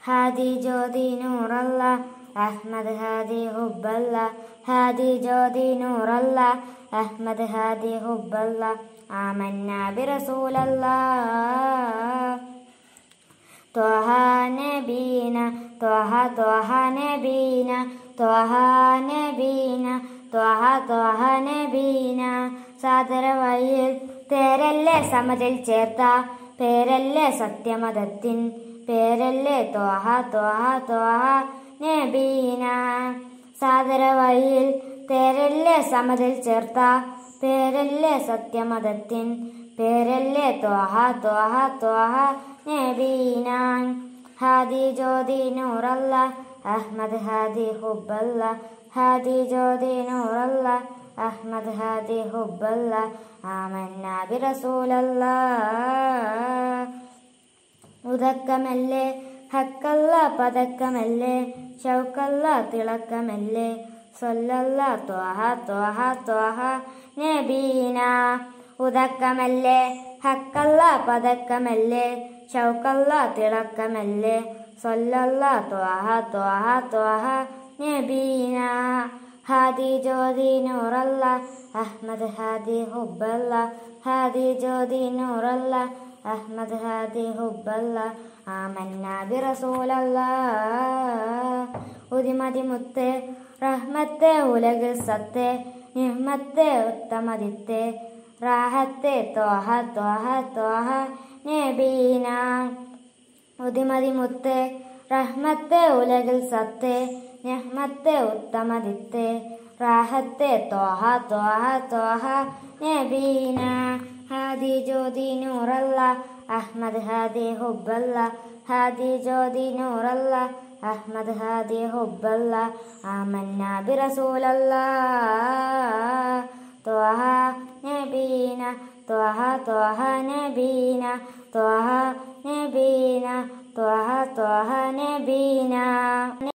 ഹാദി ജ്യോതി നൂറല്ല അഹ്മദ് ഹാദി ഹുബല്ല ഹാദി ജ്യോതി നൂറല്ല അഹ്മദ് ഹാദി ഹുബല്ല ആമന്ന ബിറസൂലല്ലാ ത്വഹ നബീന ത്വഹ ത്വഹ നബീന ത്വഹ നബീന ത്വഹ ത്വഹ നബീന സാദര വഴിയിൽ പേരല്ലേ സമതിൽ ചേർത്ത പേരല്ലേ സത്യമതത്തിൻ പേരല്ലേ ത്വഹ ത്വഹ ത്വഹ നബീന സാദര വഴിയിൽ പേരല്ലേ സമതിൽ ചേർത്ത പേരല്ലേ സത്യമതത്തിൻ പേരല്ലേ ത്വഹ ത്വഹ ത്വഹ നബീന ഹാദി ജ്യോതി നൂറല്ല അഹ്മദ് ഹാദി ഹുബല്ല ഹാദി ജ്യോതി നൂറല്ല അഹ്മദ് ഹാദി ഹുബല്ല ആമന്ന ബിറസൂലല്ല ഉദക്കമല്ലേ ഹക്കല്ല പതക്കമല്ലേ ഷൗക്കല്ല തിളക്കമല്ലേ സൊല്ലല്ല ത്വഹ ത്വഹ ത്വഹ നബീന ഉദക്കമല്ലേ ഹക്കല്ല പതക്കമല്ലേ ഷൗക്കല്ല തിളക്കമല്ലേ സൊല്ലല്ല ത്വഹ ത്വഹ ത്വഹ നബീന ഹാദി ജ്യോതി നൂറല്ല അഹ്മദ് ഹാദി ഹുബല്ല ഹാദി ജ്യോതി നൂറല്ല അഹ്മദ് ഹാദി ഹുബല്ല ആമന്ന ബിറസൂലല്ല ഉദിമതി മുത്ത് റഹ്മത്തെ ഉലകിൽ സത്തെ നിഹ്മത്തെ ഉത്തമദിത്തെ റാഹത്തെ ത്വഹ ത്വഹ ത്വഹ നബീന ഉദിമതി മുത്ത് റഹ്മത്തെ ഉലകിൽ സത്തെ നിഹ്മത്തെ ഉത്തമദിത്തെ റാഹത്തെ ത്വഹ ത്വഹ ത്വഹ നബീന ഹാദി ജ്യോതി നൂറല്ല അഹ്മദ് ഹാദി ഹുബല്ല ഹാദി ജ്യോതി നൂറല്ല അഹ്മദ് ഹാദി ഹുബല്ല ആമന്ന ബിറസൂലല്ല ത്വഹ നബീന ത്വഹ ത്വഹ നബീന ത്വഹ നബീന ത്വഹ ത്വഹ നബീന